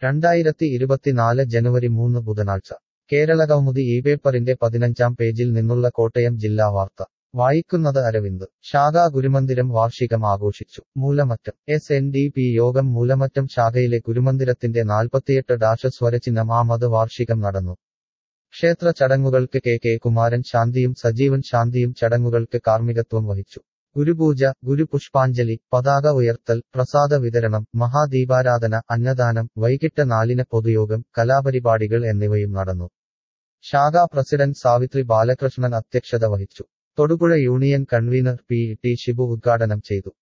രണ്ടായിരത്തി ഇരുപത്തിനാല് ജനുവരി മൂന്ന് ബുധനാഴ്ച കേരളകൗമുദി ഈ പേപ്പറിന്റെ പതിനഞ്ചാം പേജിൽ നിന്നുള്ള കോട്ടയം ജില്ലാ വാർത്ത വായിക്കുന്നത് അരവിന്ദ് ശാഖാ ഗുരുമന്ദിരം വാർഷികം ആഘോഷിച്ചു Moolamattam S N D P Yogam Moolamattam ശാഖയിലെ ഗുരുമന്ദിരത്തിന്റെ നാൽപ്പത്തിയെട്ട് ഡാഷ സ്വരചിഹ്നം ആമത് വാർഷികം നടന്നു ക്ഷേത്ര ചടങ്ങുകൾക്ക് കെ കെ കുമാരൻ ശാന്തിയും സജീവൻ ശാന്തിയും ചടങ്ങുകൾക്ക് കാർമ്മികത്വം വഹിച്ചു ഗുരുപൂജ ഗുരുപുഷ്പാഞ്ജലി പതാക ഉയർത്തൽ പ്രസാദ വിതരണം മഹാദീപാരാധന അന്നദാനം വൈകിട്ട് നാലിന് പൊതുയോഗം കലാപരിപാടികൾ എന്നിവയും നടന്നു ശാഖാ പ്രസിഡന്റ് സാവിത്രി ബാലകൃഷ്ണൻ അധ്യക്ഷത വഹിച്ചു Thodupuzha union convener P T Shibu ഉദ്ഘാടനം ചെയ്തു